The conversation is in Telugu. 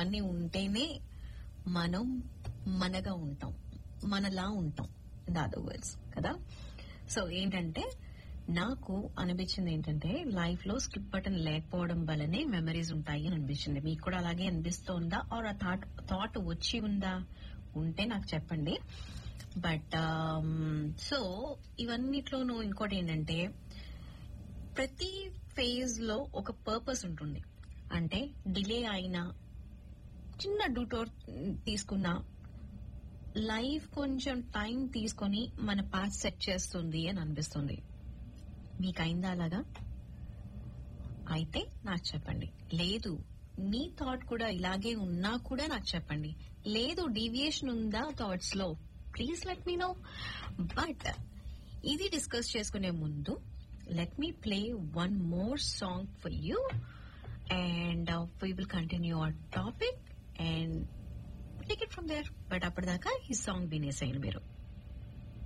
ఇవన్నీ ఉంటేనే మనం మనగా ఉంటాం మనలా ఉంటాం ఇన్ అదర్ వర్డ్స్ కదా సో ఏంటంటే నాకు అనిపించింది ఏంటంటే లైఫ్ లో స్కిప్ బటన్ లేకపోవడం వల్లనే మెమరీస్ ఉంటాయి అని అనిపించింది మీకు కూడా అలాగే అనిపిస్తోందా ఆర్ ఆ థాట్ థాట్ వచ్చి ఉందా ఉంటే నాకు చెప్పండి బట్ సో ఇవన్నిట్లోనూ ఇంకోటి ఏంటంటే ప్రతి ఫేజ్ లో ఒక పర్పస్ ఉంటుంది అంటే డిలే అయినా చిన్న డూటోర్ తీసుకున్నా లైఫ్ కొంచెం టైం తీసుకొని మన పాత్ సెట్ చేస్తుంది అని అనిపిస్తుంది మీకైందా అలాగా అయితే నాకు చెప్పండి లేదు మీ థాట్ కూడా ఇలాగే ఉన్నా కూడా నాకు చెప్పండి లేదు డీవియేషన్ ఉందా థాట్స్ లో please let me know but ఇది డిస్కస్ చేసుకునే ముందు let me play one more song for you and we will continue our topic and take it from there but అప్పటిదాకా ఈ సాంగ్ వినేసేయండి మీరు